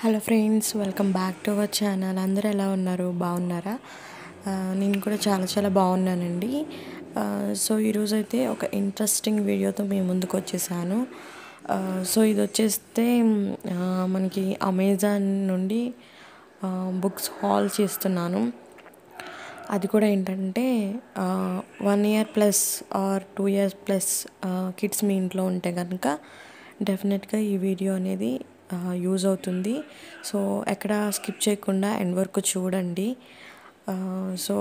hello friends welcome back to our channel అందరూ ఎలా ఉన్నారు బాగున్నారా ఆ, నేను కూడా చాలా చాలా బాగున్నానండి ఆ, సో ఈరోజు అయితే ఒక ఇంట్రెస్టింగ్ వీడియోతో మేము ముందుకు వచ్చేసాను ఆ, సో ఇది వచ్చేస్తే ఆ, మనకి అమెజాన్ నుండి ఆ, బుక్స్ హాల్ చేస్తున్నాను అది కూడా ఏంటంటే one year plus or two years plus kids మీ ఇంట్లో ఉంటే కనుక డెఫినెట్గా ఈ వీడియో అనేది యూజ్ అవుతుంది సో ఎక్కడ స్కిప్ చేయకుండా ఎండ్ వరకు చూడండి ఆ, సో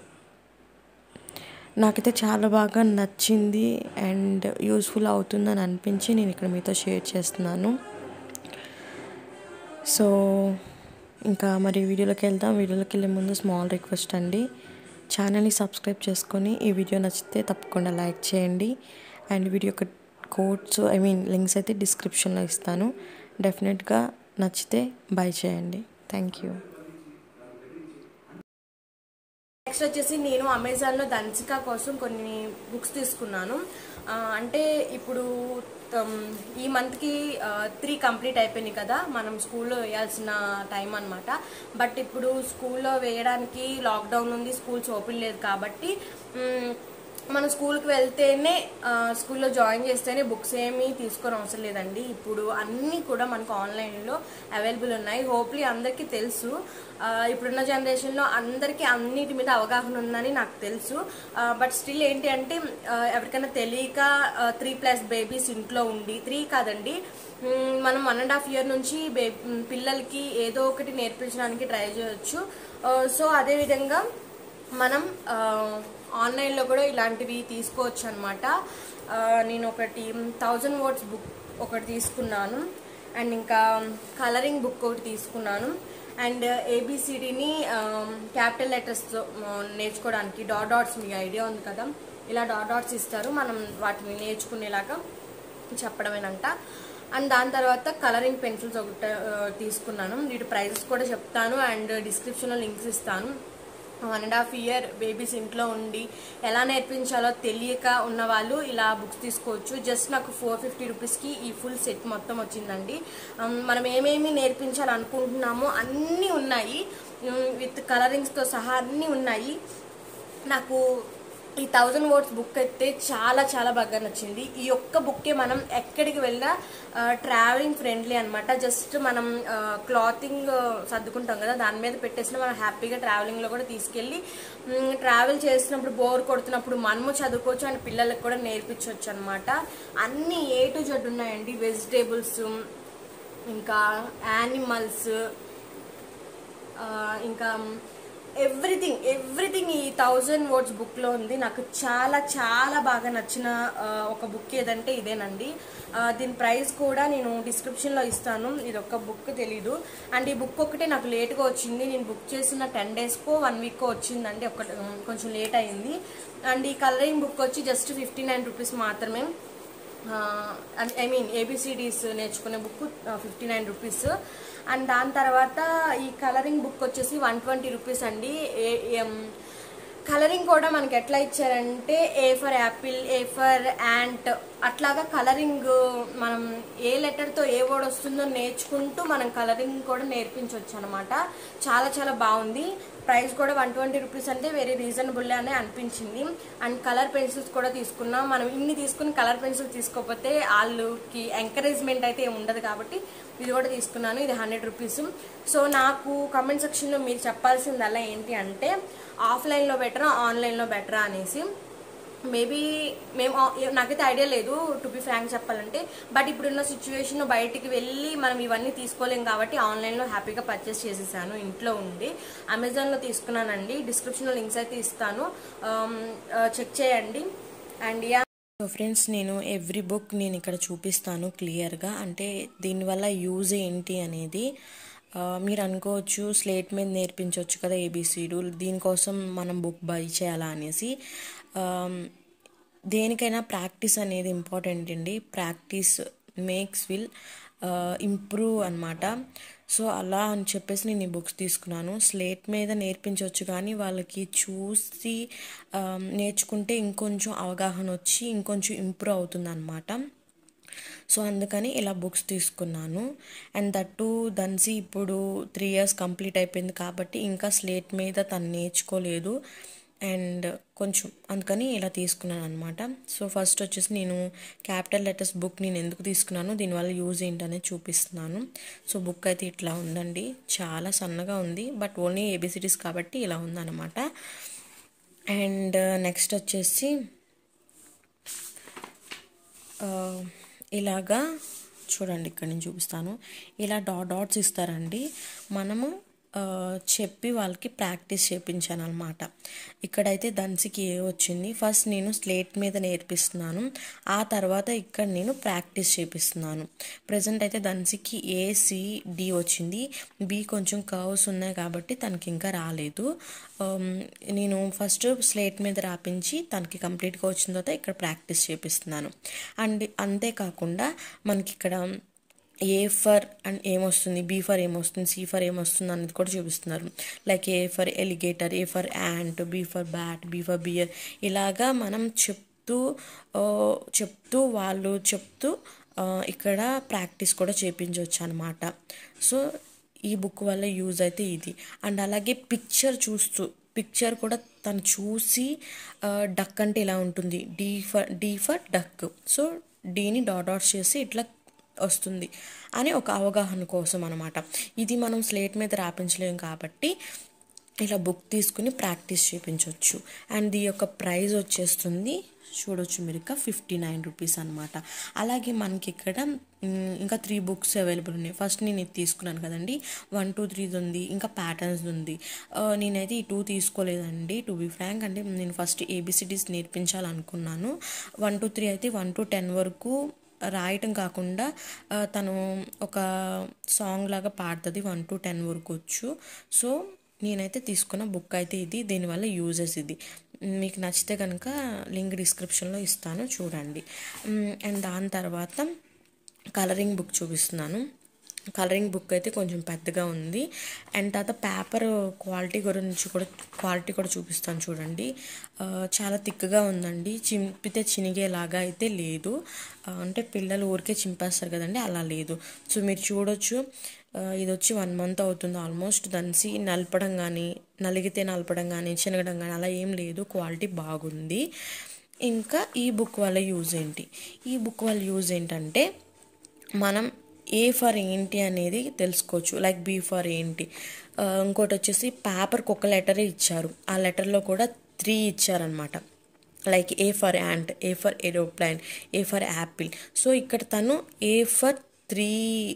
నాకైతే చాలా బాగా నచ్చింది అండ్ యూస్ఫుల్ అవుతుందని అనిపించి నేను ఇక్కడ మీతో షేర్ చేస్తున్నాను సో ఇంకా మరి వీడియోలోకి వెళ్దాం వీడియోలోకి వెళ్ళే ముందు స్మాల్ రిక్వెస్ట్ అండి ఛానల్ని సబ్స్క్రైబ్ చేసుకొని ఈ వీడియో నచ్చితే తప్పకుండా లైక్ చేయండి అండ్ వీడియో యొక్క కోడ్స్ ఐ మీన్ లింక్స్ అయితే డిస్క్రిప్షన్లో ఇస్తాను డెఫినెట్గా నచ్చితే బై చేయండి థ్యాంక్ యూ నెక్స్ట్ వచ్చేసి నేను అమెజాన్లో దంచిక కోసం కొన్ని బుక్స్ తీసుకున్నాను ఆ, అంటే ఇప్పుడు ఉమ్, ఈ మంత్కి త్రీ కంప్లీట్ అయిపోయినాయి కదా మనం స్కూల్లో వేయాల్సిన టైం అనమాట బట్ ఇప్పుడు స్కూల్లో వేయడానికి లాక్డౌన్ ఉంది స్కూల్స్ ఓపెన్ లేదు కాబట్టి ఉమ్, మనం స్కూల్కి వెళ్తేనే ఆ, స్కూల్లో జాయిన్ చేస్తేనే బుక్స్ ఏమీ తీసుకొని అవసరం లేదండి ఇప్పుడు అన్నీ కూడా మనకు ఆన్లైన్లో అవైలబుల్ ఉన్నాయి హోప్లీ అందరికీ తెలుసు ఆ, ఇప్పుడున్న జనరేషన్లో అందరికీ అన్నిటి మీద అవగాహన ఉందని నాకు తెలుసు బట్ స్టిల్ ఏంటి అంటే ఆ, ఎవరికైనా తెలియక త్రీ ప్లస్ బేబీస్ ఇంట్లో ఉండి త్రీ కాదండి మ్, మనం వన్ అండ్ హాఫ్ ఇయర్ నుంచి బే మ్, పిల్లలకి ఏదో ఒకటి నేర్పించడానికి ట్రై చేయొచ్చు ఆ, సో అదేవిధంగా మనం ఆ, ఆన్లైన్లో కూడా ఇలాంటివి తీసుకోవచ్చు అనమాట నేను ఒకటి థౌజండ్ వర్డ్స్ బుక్ ఒకటి తీసుకున్నాను అండ్ ఇంకా కలరింగ్ బుక్ ఒకటి తీసుకున్నాను అండ్ ఏబిసిడిని క్యాపిటల్ లెటర్స్తో నేర్చుకోవడానికి డాట్ డాట్స్ మీకు ఐడియా ఉంది కదా ఇలా డాట్ డాట్స్ ఇస్తారు మనం వాటిని నేర్చుకునేలాగా చెప్పడమేనంట అండ్ దాని తర్వాత కలరింగ్ పెన్సిల్స్ ఒకటి ఆ, తీసుకున్నాను వీటి ప్రైజెస్ కూడా చెప్తాను అండ్ డిస్క్రిప్షన్లో లింక్స్ ఇస్తాను one and half year babies ఇంట్లో ఉండి ఎలా నేర్పించాలో తెలియక ఉన్న వాళ్ళు ఇలా బుక్స్ తీసుకోవచ్చు జస్ట్ నాకు ఫోర్ ఫిఫ్టీ రూపీస్కి ఈ ఫుల్ సెట్ మొత్తం వచ్చిందండి ఉమ్, మనం ఏమేమి నేర్పించాలనుకుంటున్నామో అన్నీ ఉన్నాయి విత్ కలరింగ్స్తో సహా అన్నీ ఉన్నాయి నాకు ఈ థౌజండ్ వర్డ్స్ బుక్ అయితే చాలా చాలా బాగా నచ్చింది ఈ ఒక్క బుక్కే మనం ఎక్కడికి వెళ్ళినా ట్రావెలింగ్ ఫ్రెండ్లీ అనమాట జస్ట్ మనం క్లాతింగ్ సర్దుకుంటాం కదా దాని మీద పెట్టేసిన మనం హ్యాపీగా ట్రావెలింగ్లో కూడా తీసుకెళ్ళి ట్రావెల్ చేసినప్పుడు బోర్ కొడుతున్నప్పుడు మనము చదువుకోవచ్చు అండ్ పిల్లలకు కూడా నేర్పించవచ్చు అనమాట అన్ని ఏ టు జెడ్ ఉన్నాయండి వెజిటేబుల్స్ ఇంకా యానిమల్స్ ఆ, ఇంకా ఎవ్రీథింగ్ ఎవ్రీథింగ్ ఈ థౌజండ్ వర్డ్స్ బుక్లో ఉంది నాకు చాలా చాలా బాగా నచ్చిన ఆ, ఒక బుక్ ఏదంటే ఇదేనండి ఆ, దీని ప్రైస్ కూడా నేను డిస్క్రిప్షన్లో ఇస్తాను ఇది ఒక బుక్ తెలీదు అండ్ ఈ బుక్ ఒకటే నాకు లేట్గా వచ్చింది నేను బుక్ చేసిన టెన్ డేస్కో వన్ వీక్కో వచ్చిందండి ఒక కొంచెం లేట్ అయింది అండ్ ఈ కలరింగ్ బుక్ వచ్చి జస్ట్ ఫిఫ్టీ నైన్ రూపీస్ మాత్రమే ఐ మీన్ ఏబిసిడీస్ నేర్చుకునే book fifty nine rupees and దాని తర్వాత ఈ కలరింగ్ బుక్ వచ్చేసి వన్ ట్వంటీ రూపీస్ అండి ఏ- ఏం, కలరింగ్ కూడా మనకి ఎట్లా ఇచ్చారంటే A for apple A for ant అట్లాగా కలరింగ్ మనం ఏ లెటర్తో ఏ వర్డ్ వస్తుందో నేర్చుకుంటూ మనం కలరింగ్ కూడా నేర్పించవచ్చు అనమాట చాలా చాలా బాగుంది ప్రైస్ కూడా వన్ ట్వంటీ రూపీస్ అంటే వెరీ రీజనబుల్ అనే అనిపించింది అండ్ కలర్ పెన్సిల్స్ కూడా తీసుకున్నాం మనం ఇన్ని తీసుకుని కలర్ పెన్సిల్ తీసుకోకపోతే వాళ్ళకి ఎంకరేజ్మెంట్ అయితే ఏమి ఉండదు కాబట్టి ఇది కూడా తీసుకున్నాను ఇది హండ్రెడ్ రూపీస్ సో నాకు కమెంట్ సెక్షన్లో మీరు చెప్పాల్సిందల్లా ఏంటి అంటే ఆఫ్లైన్లో బెటరా ఆన్లైన్లో బెటరా అనేసి మేబీ మేము ఆ- నాకైతే ఐడియా లేదు టు బి ఫ్రాంక్ చెప్పాలంటే బట్ ఇప్పుడున్న సిచ్యువేషన్ బయటికి వెళ్ళి మనం ఇవన్నీ తీసుకోలేం కాబట్టి ఆన్లైన్లో హ్యాపీగా పర్చేస్ చేసేసాను ఇంట్లో ఉండి అమెజాన్లో తీసుకున్నానండి డిస్క్రిప్షన్లో లింక్స్ అయితే ఇస్తాను చెక్ చేయండి అండ్ యా సో ఫ్రెండ్స్ నేను ఎవ్రీ బుక్ నేను ఇక్కడ చూపిస్తాను క్లియర్గా అంటే దీనివల్ల యూజ్ ఏంటి అనేది ఆ, మీరు అనుకోవచ్చు స్లేట్ మీద నేర్పించవచ్చు కదా ఏబిసిడు దీనికోసం మనం బుక్ బై చేయాలా అనేసి ఆమ్, దేనికైనా ప్రాక్టీస్ అనేది ఇంపార్టెంట్ అండి ప్రాక్టీస్ మేక్స్ విల్ ఇంప్రూవ్ అనమాట సో అలా అని చెప్పేసి నేను ఈ బుక్స్ తీసుకున్నాను స్లేట్ మీద నేర్పించవచ్చు కానీ వాళ్ళకి చూసి ఆ, నేర్చుకుంటే ఇంకొంచెం అవగాహన వచ్చి ఇంకొంచెం ఇంప్రూవ్ అవుతుంది అనమాట సో అందుకని ఇలా బుక్స్ తీసుకున్నాను అండ్ దట్టు దంచి ఇప్పుడు త్రీ ఇయర్స్ కంప్లీట్ అయిపోయింది కాబట్టి ఇంకా స్లేట్ మీద తను నేర్చుకోలేదు అండ్ కొంచెం అందుకని ఇలా తీసుకున్నాను అనమాట సో ఫస్ట్ వచ్చేసి నేను క్యాపిటల్ లెటర్స్ బుక్ నేను ఎందుకు తీసుకున్నాను దీనివల్ల యూజ్ ఏంటనేది చూపిస్తున్నాను సో బుక్ అయితే ఇట్లా ఉందండి చాలా సన్నగా ఉంది బట్ ఓన్లీ ఏబిసిడీస్ కాబట్టి ఇలా ఉందన్నమాట అండ్ నెక్స్ట్ వచ్చేసి ఇలాగా చూడండి ఇక్కడ నేను చూపిస్తాను ఇలా డాట్ డాట్స్ ఇస్తారండి మనము చెప్పి వాళ్ళకి ప్రాక్టీస్ చేయించాను అనమాట ఇక్కడైతే దంచికి ఏ వచ్చింది ఫస్ట్ నేను స్లేట్ మీద నేర్పిస్తున్నాను ఆ తర్వాత ఇక్కడ నేను ప్రాక్టీస్ చేపిస్తున్నాను ప్రజెంట్ అయితే దంచికి ఏ సి డి వచ్చింది బి కొంచెం కర్వ్స్ ఉన్నాయి కాబట్టి తనకి ఇంకా రాలేదు నేను ఫస్ట్ స్లేట్ మీద రాపించి తనకి కంప్లీట్గా వచ్చిన తర్వాత ఇక్కడ ప్రాక్టీస్ చేపిస్తున్నాను అండ్ అంతేకాకుండా మనకి ఇక్కడ ఏ ఫర్ అండ్ ఏమొస్తుంది బీ ఫర్ ఏమొస్తుంది సి ఫర్ ఏమొస్తుంది అనేది కూడా చూపిస్తున్నారు like A for alligator A for ant B for bat B for bear ఇలాగా మనం చెప్తూ చెప్తూ వాళ్ళు చెప్తూ ఇక్కడ ప్రాక్టీస్ కూడా చేయించవచ్చు అనమాట సో ఈ బుక్ వల్ల యూజ్ అయితే ఇది అండ్ అలాగే పిక్చర్ చూస్తూ పిక్చర్ కూడా తను చూసి డక్ అంటే ఇలా ఉంటుంది D for D for duck so డీని డాట్ డాట్స్ చేసి ఇట్లా వస్తుంది అని ఒక అవగాహన కోసం అనమాట ఇది మనం స్లేట్ మీద రాపించలేం కాబట్టి ఇలా బుక్ తీసుకుని ప్రాక్టీస్ చేయించవచ్చు అండ్ ఈ యొక్క ప్రైస్ వచ్చేస్తుంది చూడొచ్చు మీరు ఇంకా ఫిఫ్టీ నైన్ రూపీస్ అనమాట అలాగే మనకి ఇక్కడ ఇంకా త్రీ బుక్స్ అవైలబుల్ ఉన్నాయి ఫస్ట్ నేను ఇది తీసుకున్నాను కదండి వన్ టూ త్రీది ఉంది ఇంకా ప్యాటర్న్స్ ఉంది నేనైతే ఈ టూ తీసుకోలేదండి టు బి ఫ్రాంక్ అంటే నేను ఫస్ట్ ఏబిసిడీస్ నేర్పించాలనుకున్నాను వన్ టూ త్రీ అయితే వన్ టు టెన్ వరకు రాయటం కాకుండా తను ఒక సాంగ్ లాగా పాడుతుంది వన్ టు టెన్ వరకు వచ్చు సో నేనైతే తీసుకున్న బుక్ అయితే ఇది దీనివల్ల యూజెస్ ఇది మీకు నచ్చితే కనుక లింక్ డిస్క్రిప్షన్లో ఇస్తాను చూడండి అండ్ దాని తర్వాత కలరింగ్ బుక్ చూపిస్తున్నాను కలరింగ్ బుక్ అయితే కొంచెం పెద్దగా ఉంది అండ్ తర్వాత పేపర్ క్వాలిటీ గురించి కూడా క్వాలిటీ కూడా చూపిస్తాను చూడండి చాలా థిక్గా ఉందండి చింపితే చినిగేలాగా అయితే లేదు అంటే పిల్లలు ఊరికే చింపేస్తారు కదండి అలా లేదు సో మీరు చూడొచ్చు ఇది వచ్చి వన్ మంత్ అవుతుంది ఆల్మోస్ట్ దంచి నలపడం కానీ నలిగితే నలపడం కానీ చినగడం కానీ అలా ఏం లేదు క్వాలిటీ బాగుంది ఇంకా ఈ బుక్ వల్ల యూజ్ ఏంటి ఈ బుక్ వల్ల యూజ్ ఏంటంటే మనం ఏ ఫర్ ఏంటి అనేది తెలుసుకోవచ్చు లైక్ బీ ఫర్ ఏంటి ఇంకోటి వచ్చేసి పేపర్కి ఒక లెటరే ఇచ్చారు ఆ లెటర్లో కూడా త్రీ ఇచ్చారనమాట like A for ant A for aeroplane A for apple so ఇక్కడ తను A for three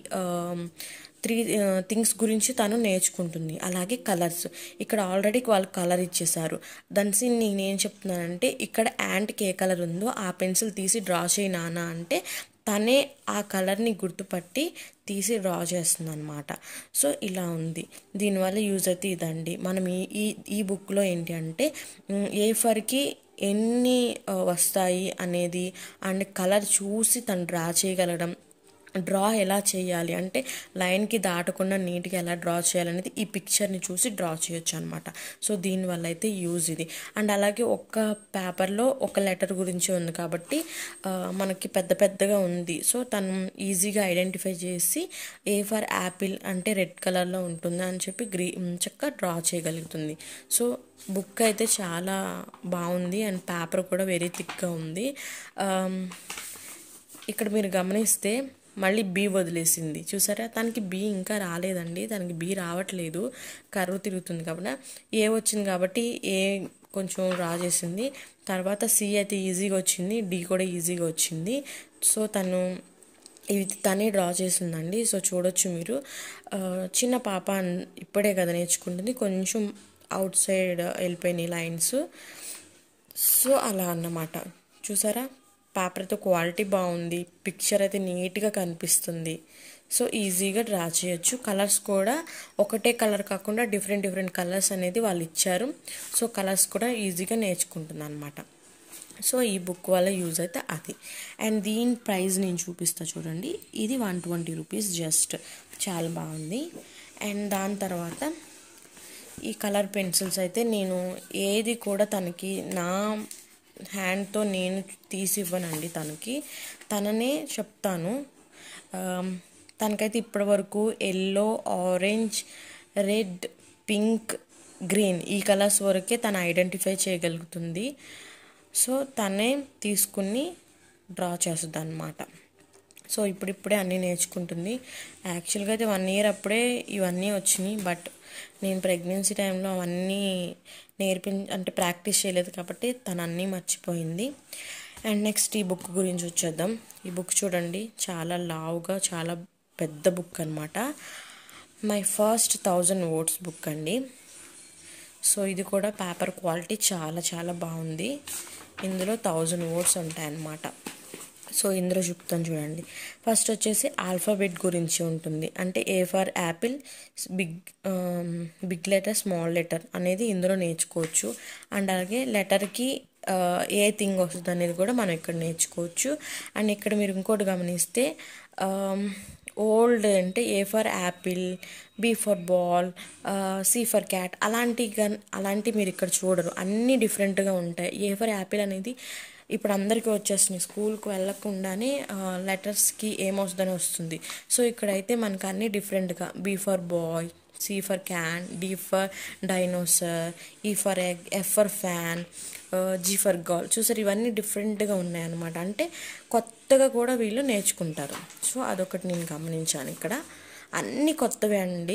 three things గురించి తను నేర్చుకుంటుంది అలాగే కలర్స్ ఇక్కడ ఆల్రెడీ వాళ్ళు కలర్ ఇచ్చేసారు దాని నేనేం చెప్తున్నానంటే ఇక్కడ యాంట్కి ఏ కలర్ ఉందో ఆ పెన్సిల్ తీసి డ్రా చేయి నాన్న అంటే తనే ఆ కలర్ని గుర్తుపట్టి తీసి డ్రా చేస్తుంది అనమాట సో ఇలా ఉంది దీనివల్ల యూజ్ అయితే ఇదండి మనం ఈ ఈ ఈ బుక్లో ఏంటి అంటే ఏ ఫర్కి ఎన్ని వస్తాయి అనేది అండ్ కలర్ చూసి తను డ్రా చేయగలగడం డ్రా ఎలా చేయాలి అంటే లైన్కి దాటకుండా నీట్గా ఎలా డ్రా చేయాలనేది ఈ పిక్చర్ని చూసి డ్రా చేయొచ్చు అనమాట సో దీనివల్ల అయితే యూజ్ ఇది అండ్ అలాగే ఒక్క పేపర్లో ఒక లెటర్ గురించి ఉంది కాబట్టి మనకి పెద్ద పెద్దగా ఉంది సో తను ఈజీగా ఐడెంటిఫై చేసి ఏ ఫర్ యాపిల్ అంటే రెడ్ కలర్లో ఉంటుంది అని చెప్పి గ్రీ చక్కగా డ్రా చేయగలుగుతుంది సో బుక్ అయితే చాలా బాగుంది అండ్ పేపర్ కూడా వెరీ థిక్గా ఉంది ఇక్కడ మీరు గమనిస్తే మళ్ళీ బీ వదిలేసింది చూసారా తనకి బీ ఇంకా రాలేదండి తనకి బీ రావట్లేదు కరువు తిరుగుతుంది కాబట్టి ఏ వచ్చింది కాబట్టి ఏ కొంచెం రా చేసింది తర్వాత సి అయితే ఈజీగా వచ్చింది డి కూడా ఈజీగా వచ్చింది సో తను ఇవి తనే డ్రా చేసిందండి సో చూడొచ్చు మీరు చిన్న పాప ఇప్పుడే కదా నేర్చుకుంటుంది కొంచెం అవుట్ సైడ్ వెళ్ళిపోయినాయి లైన్స్ సో అలా అన్నమాట చూసారా పేపర్తో క్వాలిటీ బాగుంది పిక్చర్ అయితే నీట్గా కనిపిస్తుంది సో ఈజీగా డ్రా చేయొచ్చు కలర్స్ కూడా ఒకటే కలర్ కాకుండా డిఫరెంట్ డిఫరెంట్ కలర్స్ అనేది వాళ్ళు ఇచ్చారు సో కలర్స్ కూడా ఈజీగా నేర్చుకుంటుంది అనమాట సో ఈ బుక్ వల్ల యూజ్ అయితే అది అండ్ దీని ప్రైస్ నేను చూపిస్తా చూడండి ఇది వన్ ట్వంటీ రూపీస్ జస్ట్ చాలా బాగుంది అండ్ దాని తర్వాత ఈ కలర్ పెన్సిల్స్ అయితే నేను ఏది కూడా తనకి నా హ్యాండ్తో నేను తీసి ఇవ్వనండి తనకి తననే చెప్తాను తనకైతే ఇప్పటి వరకు yellow orange red pink green ఈ కలర్స్ వరకే తను ఐడెంటిఫై చేయగలుగుతుంది సో తనే తీసుకుని డ్రా చేస్తుంది అనమాట సో ఇప్పుడిప్పుడే అన్నీ నేర్చుకుంటుంది యాక్చువల్గా అయితే వన్ ఇయర్ అప్పుడే ఇవన్నీ వచ్చినాయి బట్ నేను ప్రెగ్నెన్సీ టైంలో అవన్నీ నేర్పి అంటే ప్రాక్టీస్ చేయలేదు కాబట్టి తను అన్నీ మర్చిపోయింది అండ్ నెక్స్ట్ ఈ బుక్ గురించి వచ్చేద్దాం ఈ బుక్ చూడండి చాలా లావుగా చాలా పెద్ద బుక్ అనమాట my first thousand words book అండి సో ఇది కూడా పేపర్ క్వాలిటీ చాలా చాలా బాగుంది ఇందులో థౌజండ్ వర్డ్స్ ఉంటాయన్నమాట సో ఇందులో చెప్తాను చూడండి ఫస్ట్ వచ్చేసి ఆల్ఫాబెట్ గురించి ఉంటుంది అంటే A for apple big big letter small letter అనేది ఇందులో నేర్చుకోవచ్చు అండ్ అలాగే లెటర్కి ఏ థింగ్ వస్తుంది అనేది కూడా మనం ఇక్కడ నేర్చుకోవచ్చు అండ్ ఇక్కడ మీరు ఇంకోటి గమనిస్తే ఓల్డ్ అంటే A for apple B for ball C for cat అలాంటి గన్ అలాంటి మీరు ఇక్కడ చూడరు అన్నీ డిఫరెంట్గా ఉంటాయి ఏ ఫర్ యాపిల్ అనేది ఇప్పుడు అందరికీ వచ్చేస్తున్నాయి స్కూల్కి వెళ్ళకుండానే లెటర్స్కి ఏమొస్తుందని వస్తుంది సో ఇక్కడైతే మనకు అన్నీ డిఫరెంట్గా B for boy C for can D for dinosaur E for egg F for fan G for girl చూసారు ఇవన్నీ డిఫరెంట్గా ఉన్నాయన్నమాట అంటే కొత్తగా కూడా వీళ్ళు నేర్చుకుంటారు సో అదొకటి నేను గమనించాను ఇక్కడ అన్నీ కొత్తవే అండి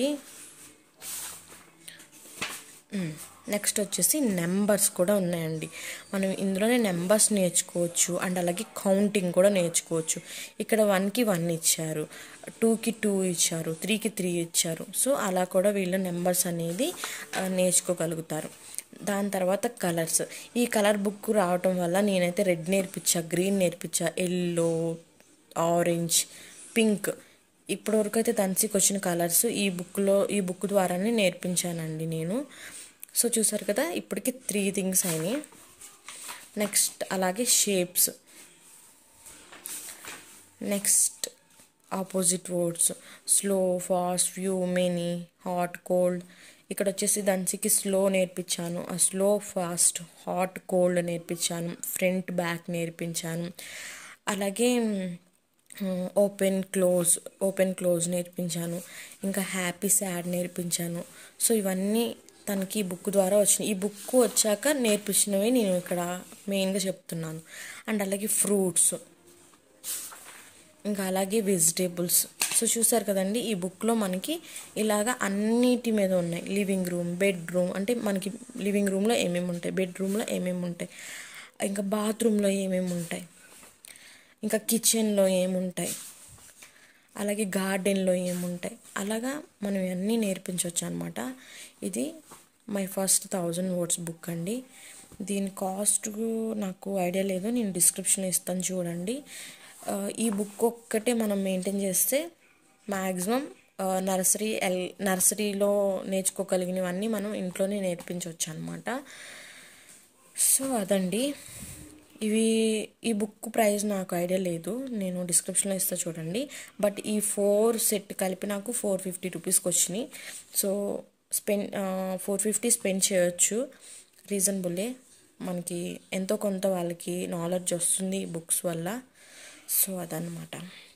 నెక్స్ట్ వచ్చేసి నెంబర్స్ కూడా ఉన్నాయండి మనం ఇందులోనే నెంబర్స్ నేర్చుకోవచ్చు అండ్ అలాగే కౌంటింగ్ కూడా నేర్చుకోవచ్చు ఇక్కడ వన్కి వన్ ఇచ్చారు టూకి టూ ఇచ్చారు త్రీకి త్రీ ఇచ్చారు సో అలా కూడా వీళ్ళు నెంబర్స్ అనేది నేర్చుకోగలుగుతారు దాని తర్వాత కలర్స్ ఈ కలర్ బుక్ రావటం వల్ల నేనైతే రెడ్ నేర్పించా గ్రీన్ నేర్పించా ఎల్లో ఆరెంజ్ పింక్ ఇప్పటివరకు అయితే దంచికి వచ్చిన కలర్స్ ఈ బుక్లో ఈ బుక్ ద్వారానే నేర్పించానండి నేను సో చూసారు కదా ఇప్పటికి త్రీ థింగ్స్ అయినాయి నెక్స్ట్ అలాగే shapes next opposite words slow fast few many hot cold ఇక్కడ వచ్చేసి దంచికి స్లో నేర్పించాను ఆ స్లో ఫాస్ట్ హాట్ కోల్డ్ నేర్పించాను ఫ్రంట్ బ్యాక్ నేర్పించాను అలాగే ఓపెన్ క్లోజ్ ఓపెన్ క్లోజ్ నేర్పించాను ఇంకా హ్యాపీ సాడ్ నేర్పించాను సో ఇవన్నీ తనకి ఈ బుక్ ద్వారా వచ్చినాయి ఈ బుక్ వచ్చాక నేర్పించినవి నేను ఇక్కడ మెయిన్గా చెప్తున్నాను అండ్ అలాగే ఫ్రూట్స్ ఇంకా అలాగే వెజిటేబుల్స్ సో చూసారు కదండి ఈ బుక్లో మనకి ఇలాగా అన్నిటి మీద ఉన్నాయి లివింగ్ రూమ్ బెడ్రూమ్ అంటే మనకి లివింగ్ రూమ్లో ఏమేమి ఉంటాయి బెడ్రూమ్లో ఏమేమి ఉంటాయి ఇంకా బాత్రూంలో ఏమేమి ఉంటాయి ఇంకా కిచెన్లో ఏముంటాయి అలాగే గార్డెన్లో ఏముంటాయి అలాగా మనం ఇవన్నీ నేర్పించవచ్చు అనమాట ఇది my first thousand words book అండి దీని కాస్ట్ నాకు ఐడియా లేదు నేను డిస్క్రిప్షన్లో ఇస్తాను చూడండి ఈ బుక్ ఒక్కటే మనం మెయింటైన్ చేస్తే మ్యాక్సిమం నర్సరీ ఎల్ నర్సరీలో నేర్చుకోగలిగినవన్నీ మనం ఇంట్లోనే నేర్పించవచ్చు అనమాట సో అదండి ఇవి ఈ బుక్ ప్రైస్ నాకు ఐడియా లేదు నేను డిస్క్రిప్షన్లో ఇస్తా చూడండి బట్ ఈ ఫోర్ సెట్ కలిపి నాకు ఫోర్ ఫిఫ్టీ రూపీస్కి వచ్చినాయి so spend four fifty spend చేయొచ్చు రీజనబుల్లే మనకి ఎంతో కొంత వాళ్ళకి నాలెడ్జ్ వస్తుంది ఈ బుక్స్ వల్ల సో అదనమాట